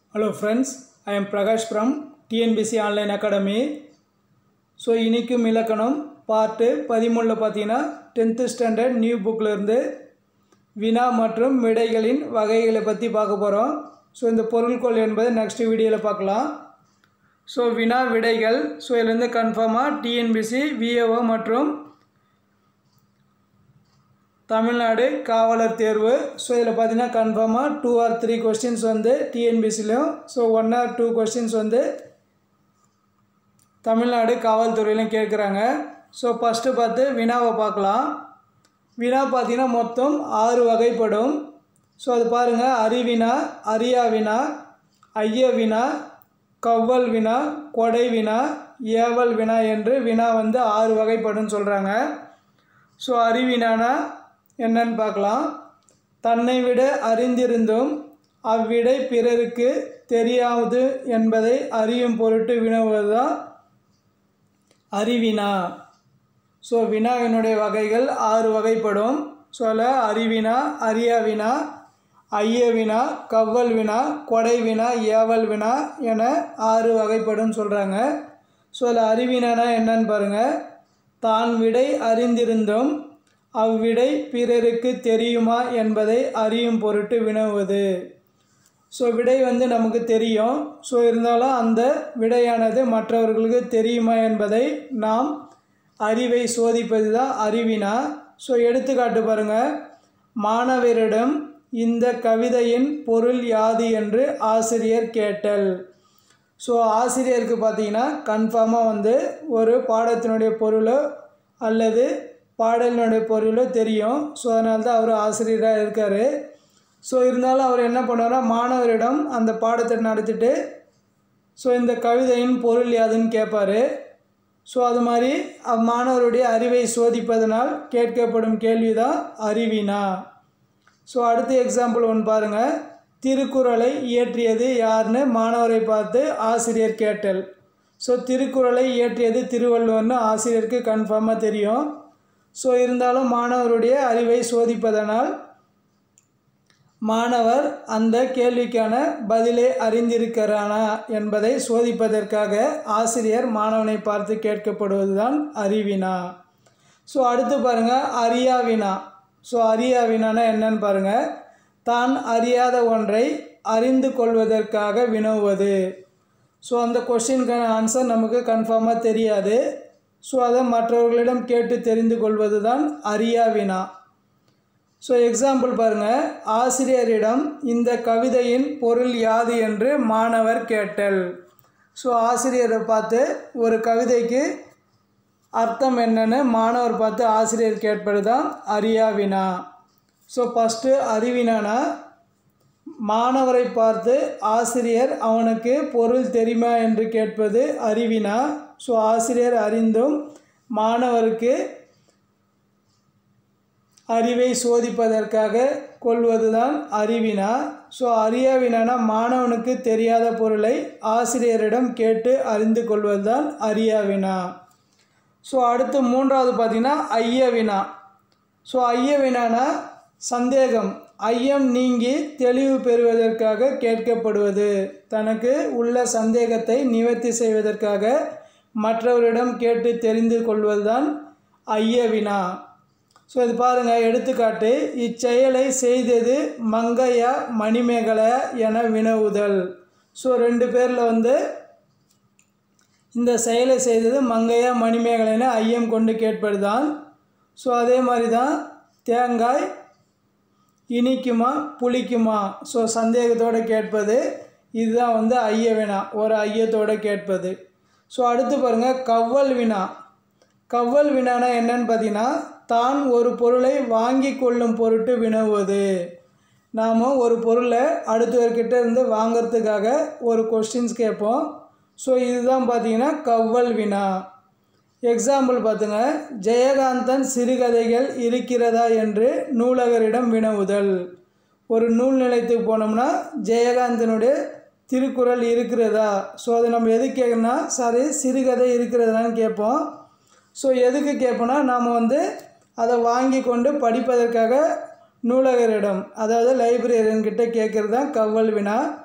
Hello friends, I am Prakash from TNBC Online Academy. So இனிக்கும் இலக்கணம் part பதிமூணில் பார்த்தீங்கன்னா டென்த்து ஸ்டாண்டர்ட் நியூ புக்கில் இருந்து வினா மற்றும் விடைகளின் வகைகளை பற்றி பார்க்க போகிறோம் ஸோ இந்த பொருள்கோள் என்பதை நெக்ஸ்ட் வீடியோவில் பார்க்கலாம் ஸோ வினா விடைகள் ஸோ இதுலேருந்து கன்ஃபார்மாக டிஎன்பிசி விஏஓ மற்றும் தமிழ்நாடு காவலர் தேர்வு ஸோ இதில் பார்த்தீங்கன்னா கன்ஃபார்மாக டூ ஆர் த்ரீ கொஸ்டின்ஸ் வந்து டிஎன்பிசிலையும் so one or two questions வந்து தமிழ்நாடு காவல்துறையிலும் கேட்குறாங்க ஸோ ஃபஸ்ட்டு பார்த்து வினாவை பார்க்கலாம் வினா பார்த்தீங்கன்னா மொத்தம் ஆறு வகைப்படும் ஸோ அது பாருங்கள் அறிவினா அரியா வினா ஐய வினா கவ்வல் வினா கொடை வினா ஏவல் வினா என்று வினா வந்து ஆறு வகைப்படும் சொல்கிறாங்க ஸோ அறிவினானா என்னன்னு பார்க்கலாம் தன்னை விட அறிந்திருந்தும் அவ்விடை பிறருக்கு தெரியாது என்பதை அறியும் பொருட்டு வினவுவது தான் அறிவினா ஸோ வினாவினுடைய வகைகள் ஆறு வகைப்படும் ஸோ அதில் அறிவினா அரியா வினா ஐய வினா கவ்வல் வினா கொடை வினா ஏவல் வினா என ஆறு வகைப்படும் சொல்கிறாங்க ஸோ அதில் அறிவினானா என்னன்னு பாருங்கள் தான் விடை அறிந்திருந்தும் அவ்விடை பிறருக்கு தெரியுமா என்பதை அறியும் பொருட்டு வினவுவது ஸோ விடை வந்து நமக்கு தெரியும் ஸோ இருந்தாலும் அந்த விடையானது மற்றவர்களுக்கு தெரியுமா என்பதை நாம் அறிவை சோதிப்பது தான் அறிவினா ஸோ எடுத்துக்காட்டு பாருங்கள் மாணவரிடம் இந்த கவிதையின் பொருள் யாது என்று ஆசிரியர் கேட்டல் ஸோ ஆசிரியருக்கு பார்த்தீங்கன்னா கன்ஃபார்மாக வந்து ஒரு பாடத்தினுடைய பொருளோ அல்லது பாடலினுடைய பொருளோ தெரியும் ஸோ அதனால தான் அவர் ஆசிரியராக இருக்கார் ஸோ இருந்தாலும் அவர் என்ன பண்ணுவார்னா மாணவரிடம் அந்த பாடத்தை நடத்திட்டு ஸோ இந்த கவிதையின் பொருள் யாதுன்னு கேட்பார் ஸோ அது மாதிரி அம்மாணவருடைய அறிவை சோதிப்பதனால் கேட்கப்படும் கேள்வி தான் அறிவினா ஸோ அடுத்த எக்ஸாம்பிள் ஒன்று பாருங்கள் திருக்குறளை இயற்றியது யாருன்னு மாணவரை பார்த்து ஆசிரியர் கேட்டல் ஸோ திருக்குறளை இயற்றியது திருவள்ளுவர்னு ஆசிரியருக்கு கன்ஃபார்மாக தெரியும் ஸோ இருந்தாலும் மாணவருடைய அறிவை சோதிப்பதனால் மாணவர் அந்த கேள்விக்கான பதிலை அறிந்திருக்கிறானா என்பதை சோதிப்பதற்காக ஆசிரியர் மாணவனை பார்த்து கேட்கப்படுவது தான் அறிவினா ஸோ அடுத்து பாருங்கள் அரியா வினா ஸோ அரியா வினானா என்னன்னு பாருங்கள் தான் அறியாத ஒன்றை அறிந்து கொள்வதற்காக வினவுவது ஸோ அந்த கொஷினுக்கான ஆன்சர் நமக்கு கன்ஃபார்மாக தெரியாது ஸோ அதை மற்றவர்களிடம் கேட்டு தெரிந்து கொள்வது தான் அரியா வினா ஸோ எக்ஸாம்பிள் பாருங்கள் ஆசிரியரிடம் இந்த கவிதையின் பொருள் யாது என்று மாணவர் கேட்டல் ஸோ ஆசிரியரை பார்த்து ஒரு கவிதைக்கு அர்த்தம் என்னன்னு மாணவர் பார்த்து ஆசிரியர் கேட்பது தான் அரியா வினா ஸோ ஃபஸ்ட்டு அறிவினானா மாணவரை பார்த்து ஆசிரியர் அவனுக்கு பொருள் தெரியுமா என்று கேட்பது அறிவினா ஸோ ஆசிரியர் அறிந்தும் மாணவருக்கு அறிவை சோதிப்பதற்காக கொள்வதுதான் அறிவினா ஸோ அறியாவினா மாணவனுக்கு தெரியாத பொருளை ஆசிரியரிடம் கேட்டு அறிந்து கொள்வது தான் அறியாவினா ஸோ அடுத்து மூன்றாவது பார்த்திங்கன்னா ஐயவினா ஸோ ஐயவினானா சந்தேகம் ஐயம் நீங்கி தெளிவு பெறுவதற்காக கேட்கப்படுவது தனக்கு உள்ள சந்தேகத்தை நிவர்த்தி செய்வதற்காக மற்றவரிடம் கேட்டு தெரிந்து கொள்வதுதான் ஐயவினா ஸோ இது பாருங்கள் எடுத்துக்காட்டு இச்செயலை செய்தது மங்கையா மணிமேகலை என வினவுதல் ஸோ ரெண்டு பேரில் வந்து இந்த செயலை செய்தது மங்கையா மணிமேகலைன்னு ஐயம் கொண்டு கேட்பது தான் ஸோ அதே மாதிரி தான் தேங்காய் இனிக்குமா புளிக்குமா ஸோ சந்தேகத்தோடு கேட்பது இதுதான் வந்து ஐய வினா ஒரு ஐயத்தோடு கேட்பது ஸோ அடுத்து பாருங்கள் கவ்வல் வினா கவ்வல் வினானா என்னன்னு பார்த்தீங்கன்னா தான் ஒரு பொருளை வாங்கி கொள்ளும் பொருட்டு வினவுவது நாம் ஒரு பொருளை அடுத்தவர்கிட்ட இருந்து வாங்கிறதுக்காக ஒரு கொஸ்டின்ஸ் கேட்போம் ஸோ இதுதான் பார்த்தீங்கன்னா கவ்வல் வினா எக்ஸாம்பிள் பார்த்துங்க ஜெயகாந்தன் சிறுகதைகள் இருக்கிறதா என்று நூலகரிடம் வினவுதல் ஒரு நூல் நிலையத்துக்கு போனோம்னா ஜெயகாந்தனுடைய திருக்குறள் இருக்கிறதா ஸோ அதை நம்ம எது கேட்கணும்னா சாரி சிறுகதை இருக்கிறதான்னு கேட்போம் ஸோ எதுக்கு கேட்போம்னா நாம் வந்து அதை வாங்கி கொண்டு படிப்பதற்காக நூலகரிடம் அதாவது லைப்ரரியன்கிட்ட கேட்குறது தான் கவ்வல் வினா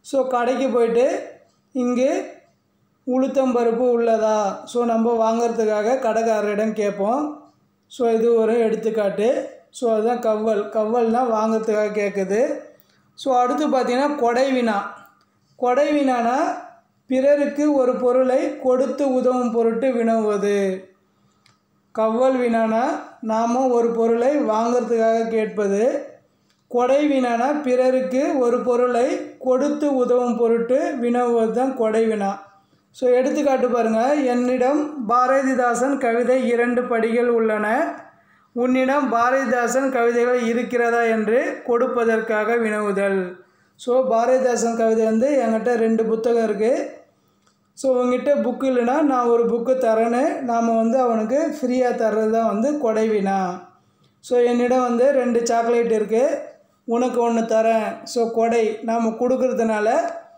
ஸோ கடைக்கு போயிட்டு இங்கு உளுத்தம்பருப்பு உள்ளதா ஸோ நம்ம வாங்கிறதுக்காக கடைக்காரரிடம் கேட்போம் ஸோ இது ஒரு எடுத்துக்காட்டு ஸோ அதுதான் கவ்வல் கவ்வல்னால் வாங்கிறதுக்காக கேட்குது ஸோ அடுத்து பார்த்தீங்கன்னா கொடை வினா கொடை வினானா பிறருக்கு ஒரு பொருளை கொடுத்து உதவும் பொருட்டு வினவுவது கவ்வல் வினானா நாம் ஒரு பொருளை வாங்கிறதுக்காக கேட்பது கொடை வினானா பிறருக்கு ஒரு பொருளை கொடுத்து உதவும் பொருட்டு வினவுவது தான் கொடை வினா ஸோ எடுத்துக்காட்டு பாருங்கள் என்னிடம் பாரதிதாசன் கவிதை இரண்டு படிகள் உள்ளன உன்னிடம் பாரதிதாசன் கவிதைகள் இருக்கிறதா என்று கொடுப்பதற்காக வினவுதல் ஸோ பாரதிதாசன் கவிதை வந்து என்கிட்ட ரெண்டு புத்தகம் இருக்குது ஸோ உங்ககிட்ட புக்கு இல்லைன்னா நான் ஒரு புக்கு தரேன்னு நாம் வந்து அவனுக்கு ஃப்ரீயாக தர்றது தான் வந்து கொடைவினா ஸோ என்னிடம் வந்து ரெண்டு சாக்லேட் இருக்குது உனக்கு ஒன்று தரேன் ஸோ கொடை நாம் கொடுக்கறதுனால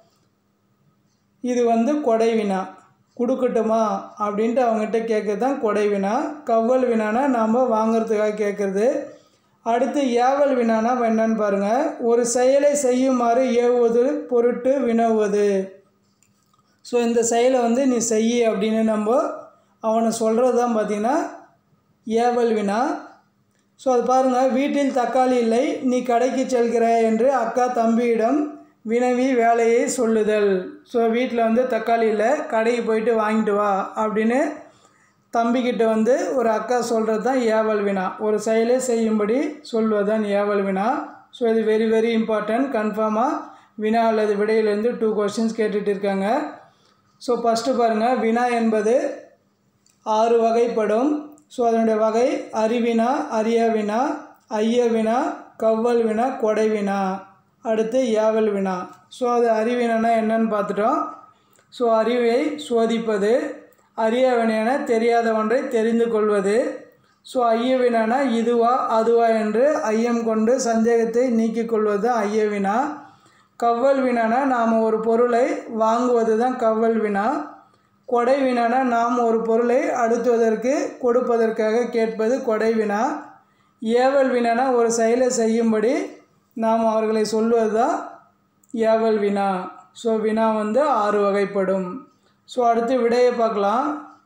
இது வந்து கொடை வினா கொடுக்கட்டுமா அப்படின்ட்டு அவங்ககிட்ட கேட்குறது தான் கொடை வினா கவ்வல் வினானா நாம் வாங்கிறதுக்காக கேட்குறது அடுத்து ஏவல் வினானா என்னன்னு பாருங்கள் ஒரு செயலை செய்யுமாறு ஏவுவது பொருட்டு வினவுவது ஸோ இந்த செயலை வந்து நீ செய் அப்படின்னு நம்ம அவனை சொல்கிறது தான் பார்த்திங்கன்னா ஏவல் வினா ஸோ அது பாருங்கள் வீட்டில் தக்காளி இல்லை நீ கடைக்கு செல்கிறாய் என்று அக்கா தம்பியிடம் வினவி வேலையை சொல்லுதல் ஸோ வீட்டில் வந்து தக்காளி இல்லை கடைக்கு போயிட்டு வாங்கிட்டு வா அப்படின்னு தம்பிக்கிட்ட வந்து ஒரு அக்கா சொல்கிறது தான் ஏவல் வினா ஒரு செயலை செய்யும்படி சொல்வது தான் ஏவல் வினா ஸோ இது வெரி வெரி இம்பார்ட்டன்ட் கன்ஃபார்மாக வினா அல்லது விடையிலேருந்து டூ கொஸ்டின்ஸ் கேட்டுட்டு இருக்காங்க ஸோ ஃபஸ்ட்டு பாருங்கள் வினா என்பது ஆறு வகைப்படும் ஸோ அதனுடைய வகை அறிவினா அரிய வினா ஐய வினா கவ்வல் வினா கொடை வினா அடுத்து ஏவல் வினா ஸோ அது அறிவினா என்னன்னு பார்த்துட்டோம் ஸோ அறிவை சோதிப்பது அறிய வினையான தெரியாத ஒன்றை தெரிந்து கொள்வது ஸோ ஐய வினானா இதுவா அதுவா என்று ஐயம் கொண்டு சந்தேகத்தை நீக்கிக் கொள்வது தான் ஐய வினா கவ்வல் வினானா நாம் ஒரு பொருளை வாங்குவது தான் கவ்வல் வினா கொடை வினானா நாம் ஒரு பொருளை அடுத்துவதற்கு கொடுப்பதற்காக கேட்பது கொடை வினா ஏவல் வினானா ஒரு செயலை செய்யும்படி நாம் அவர்களை சொல்வது தான் ஏவல் வினா ஸோ வினா வந்து ஆறு வகைப்படும் ஸோ அடுத்து விடையை பார்க்கலாம்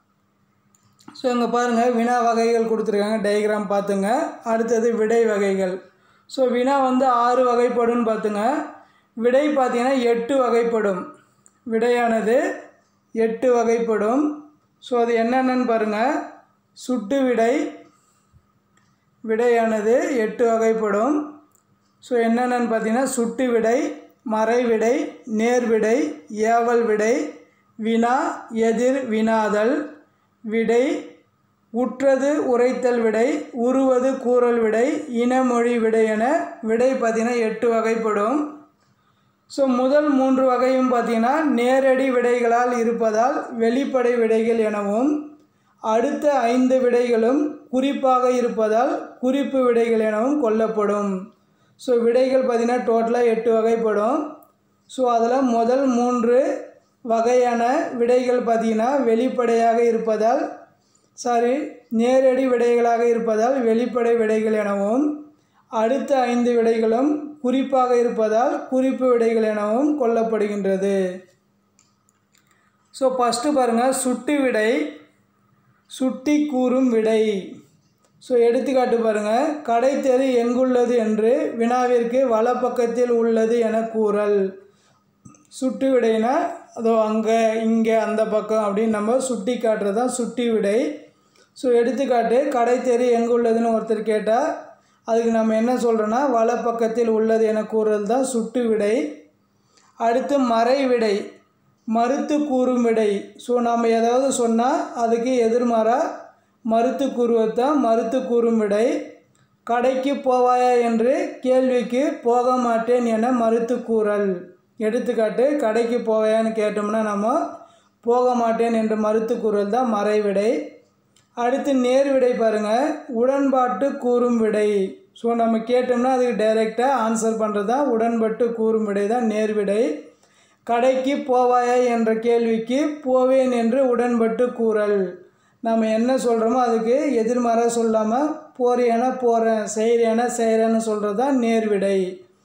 ஸோ இங்கே பாருங்கள் வினா வகைகள் கொடுத்துருக்காங்க டயக்ராம் பார்த்துங்க அடுத்தது விடை வகைகள் ஸோ வினா வந்து ஆறு வகைப்படும்னு பார்த்துங்க விடை பார்த்தீங்கன்னா எட்டு வகைப்படும் விடையானது எட்டு வகைப்படும் ஸோ அது என்னென்னு பாருங்கள் சுட்டு விடை விடையானது எட்டு வகைப்படும் ஸோ என்னென்னு பார்த்தீங்கன்னா சுட்டு விடை மறை விடை நேர் விடை ஏவல் விடை வினா எதிர் வினாதல் விடை உற்றது உரைத்தல் விடை உருவது கூறல் விடை இனமொழி விடை என விடை பார்த்திங்கன்னா எட்டு வகைப்படும் ஸோ முதல் மூன்று வகையும் பார்த்திங்கன்னா நேரடி விடைகளால் இருப்பதால் வெளிப்படை விடைகள் எனவும் அடுத்த ஐந்து விடைகளும் குறிப்பாக இருப்பதால் குறிப்பு விடைகள் எனவும் கொல்லப்படும் ஸோ விடைகள் பார்த்திங்கன்னா டோட்டலாக எட்டு வகைப்படும் ஸோ அதில் முதல் மூன்று வகையான விடைகள் பார்த்திங்கன்னா வெளிப்படையாக இருப்பதால் சாரி நேரடி விடைகளாக இருப்பதால் வெளிப்படை விடைகள் எனவும் அடுத்த ஐந்து விடைகளும் குறிப்பாக இருப்பதால் குறிப்பு விடைகள் எனவும் கொல்லப்படுகின்றது ஸோ ஃபஸ்ட்டு பாருங்கள் சுட்டு விடை சுட்டி கூறும் விடை ஸோ எடுத்துக்காட்டு பாருங்கள் கடை தெரு எங்குள்ளது என்று வினாவிற்கு வலப்பக்கத்தில் உள்ளது என கூறல் சுட்டு விடைனா அதோ அங்கே இங்கே அந்த பக்கம் அப்படின்னு நம்ம சுட்டி காட்டுறது தான் சுட்டி விடை ஸோ எடுத்துக்காட்டு கடை தெரு எங்கே உள்ளதுன்னு ஒருத்தர் கேட்டால் அதுக்கு நம்ம என்ன சொல்கிறோன்னா வலப்பக்கத்தில் உள்ளது என கூறுறது தான் சுட்டு விடை அடுத்து மறை விடை மறுத்து கூறும் விடை ஸோ நம்ம ஏதாவது சொன்னால் அதுக்கு எதிர்மாறாக மறுத்து கூறுவது தான் மறுத்து கூறும் விடை கடைக்கு போவாயா என்று கேள்விக்கு போக மாட்டேன் என மறுத்து கூறல் எடுத்துக்காட்டு கடைக்கு போவாயான்னு கேட்டோம்னா நம்ம போக மாட்டேன் என்று மறுத்து கூறல் தான் மறைவிடை அடுத்து நேர் விடை பாருங்கள் உடன்பாட்டு கூறும் விடை ஸோ நம்ம கேட்டோம்னா அதுக்கு டைரெக்டாக ஆன்சர் பண்ணுறது தான் உடன்பட்டு கூறும் விடை தான் நேர் விடை கடைக்கு போவாயா என்ற கேள்விக்கு போவேன் என்று உடன்பட்டு கூறல் நம்ம என்ன சொல்கிறோமோ அதுக்கு எதிர்மாறாக சொல்லாமல் போறியானா போகிறேன் செய்கிறேனா செய்கிறேன்னு சொல்கிறது தான் நேர் விடை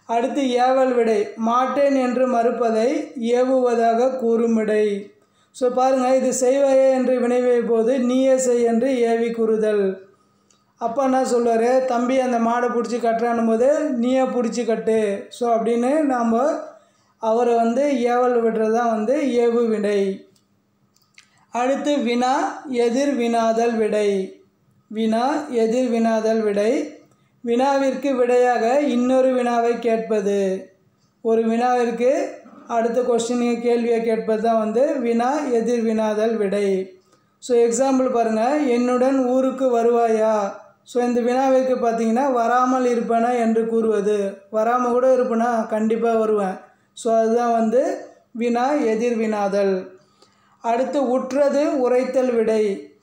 அடுத்து ஏவல் விடை மாட்டேன் என்று மறுப்பதை ஏவுவதாக கூறும் விடை ஸோ பாருங்கள் இது செய்வாயே என்று வினைவை போது நீயே செய் என்று ஏவி கூறுதல் அப்பா என்ன சொல்லுவார் தம்பி அந்த மாடை பிடிச்சி கட்டுறான் போது நீயே பிடிச்சி கட்டு ஸோ அப்படின்னு நாம் அவரை வந்து ஏவல் விடுறது தான் வந்து ஏவு விடை அடுத்து வினா எதிர் வினாதல் விடை வினா எதிர் வினாதல் விடை வினாவிற்கு விடையாக இன்னொரு வினாவை கேட்பது ஒரு வினாவிற்கு அடுத்த கொஸ்டின் கேள்வியை கேட்பது தான் வந்து வினா எதிர் வினாதல் விடை ஸோ எக்ஸாம்பிள் பாருங்கள் என்னுடன் ஊருக்கு வருவாயா ஸோ இந்த வினாவிற்கு பார்த்தீங்கன்னா வராமல் இருப்பேனா என்று கூறுவது வராமல் கூட இருப்பேனா கண்டிப்பாக வருவேன் ஸோ அதுதான் வந்து வினா எதிர் வினாதல் அடுத்து உற்றது உரைத்தல் விடை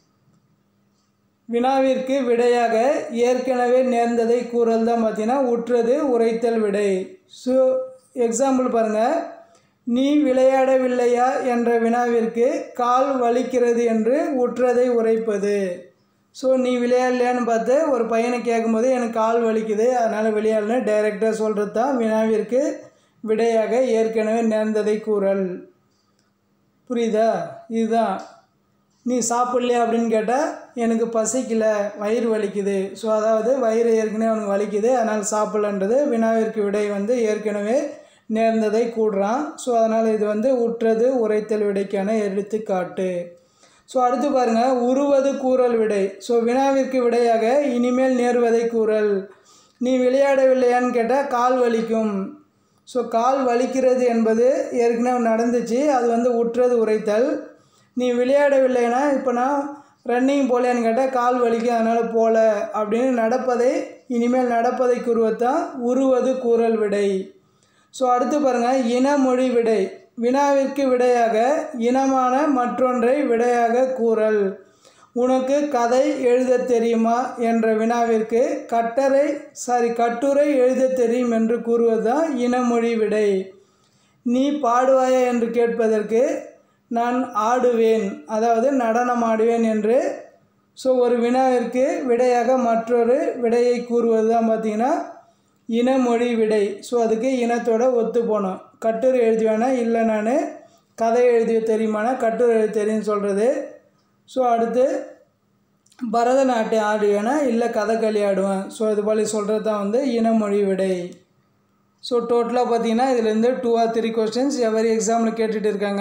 வினாவிற்கு விடையாக ஏற்கனவே நேர்ந்ததை கூறல் தான் பார்த்தீங்கன்னா உற்றது உரைத்தல் விடை ஸோ எக்ஸாம்பிள் பாருங்கள் நீ விளையாடவில்லையா என்ற வினாவிற்கு கால் வலிக்கிறது என்று உற்றதை உரைப்பது ஸோ நீ விளையாடலையான்னு பார்த்து ஒரு பையனை கேட்கும்போது எனக்கு கால் வலிக்குது அதனால் விளையாடல டைரெக்டாக சொல்கிறது தான் வினாவிற்கு விடையாக ஏற்கனவே நேர்ந்ததை கூறல் புரியுதா இதுதான் நீ சாப்பிட்லையா அப்படின்னு கேட்டால் எனக்கு பசிக்கல வயிறு வலிக்குது ஸோ அதாவது வயிறு ஏற்கனவே அவனுக்கு வலிக்குது அதனால் சாப்பிட்லன்றது வினாவிற்கு விடை வந்து ஏற்கனவே நேர்ந்ததை கூடுறான் ஸோ அதனால் இது வந்து உற்றது உரைத்தல் விடைக்கான எடுத்துக்காட்டு ஸோ அடுத்து பாருங்கள் உருவது கூறல் விடை ஸோ வினாவிற்கு விடையாக இனிமேல் நேர்வதை கூறல் நீ விளையாடவில்லையான்னு கேட்டால் கால் வலிக்கும் ஸோ கால் வலிக்கிறது என்பது ஏற்கனவே நடந்துச்சு அது வந்து உற்றது உரைத்தல் நீ விளையாடவில்லைன்னா இப்போ நான் ரன்னிங் போகலையான்னு கேட்டால் கால் வலிக்கும் அதனால் போகல அப்படின்னு நடப்பதை இனிமேல் நடப்பதை கூறுவதுதான் உருவது கூறல் விடை ஸோ அடுத்து பாருங்கள் இனமொழி விடை வினாவிற்கு விடையாக இனமான மற்றொன்றை விடையாக கூறல் உனக்கு கதை எழுத தெரியுமா என்ற வினாவிற்கு கட்டரை சாரி கட்டுரை எழுத தெரியும் என்று கூறுவதுதான் இனமொழி விடை நீ பாடுவாயா என்று கேட்பதற்கு நான் ஆடுவேன் அதாவது நடனம் ஆடுவேன் என்று ஸோ ஒரு வினாவிற்கு விடையாக மற்றொரு விடையை கூறுவது தான் பார்த்திங்கன்னா இனமொழி விடை ஸோ அதுக்கு இனத்தோட ஒத்து போனோம் கட்டுரை எழுதுவேனா இல்லை நான் கதை எழுதிய தெரியுமானா கட்டுரை எழுத தெரியும்னு சொல்கிறது ஸோ அடுத்து பரதநாட்டியம் ஆடுவேனா இல்லை கதகளி ஆடுவேன் ஸோ இது போல சொல்கிறது தான் வந்து இனமொழி விடை ஸோ டோட்டலாக பார்த்தீங்கன்னா இதுலேருந்து two or three questions every எக்ஸாமில் கேட்டுட்டு இருக்காங்க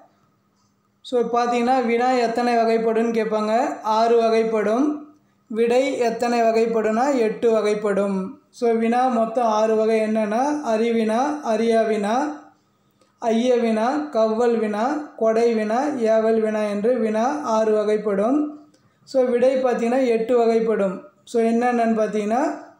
ஸோ பார்த்தீங்கன்னா வினா எத்தனை வகைப்படும்னு கேட்பாங்க ஆறு வகைப்படும் விடை எத்தனை வகைப்படும்னா எட்டு வகைப்படும் ஸோ வினா மொத்தம் ஆறு வகை என்னென்னா அறிவினா அரியா வினா ஐய வினா கவ்வல் வினா கொடை வினா ஏவல் வினா என்று வினா ஆறு வகைப்படும் ஸோ விடை பார்த்திங்கன்னா எட்டு வகைப்படும் ஸோ என்னென்னு பார்த்தீங்கன்னா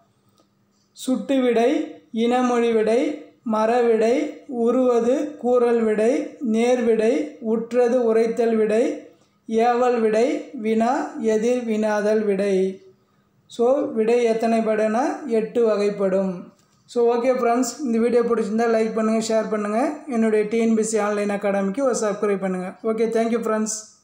சுட்டு விடை இனமொழி விடை மரவிடை உருவது கூறல் விடை நேர்விடை உற்றது உரைத்தல் விடை ஏவல் விடை வினா எதிர் வினாதல் விடை ஸோ விடை எத்தனை படுனா எட்டு வகைப்படும் ஸோ ஓகே ஃப்ரெண்ட்ஸ் இந்த வீடியோ பிடிச்சிருந்தால் லைக் பண்ணுங்கள் ஷேர் பண்ணுங்கள் என்னுடைய டிஎன்பிசி ஆன்லைன் அகாடமிக்கு ஒரு சப்ஸ்கிரைப் பண்ணுங்கள் ஓகே தேங்க்யூ ஃப்ரெண்ட்ஸ்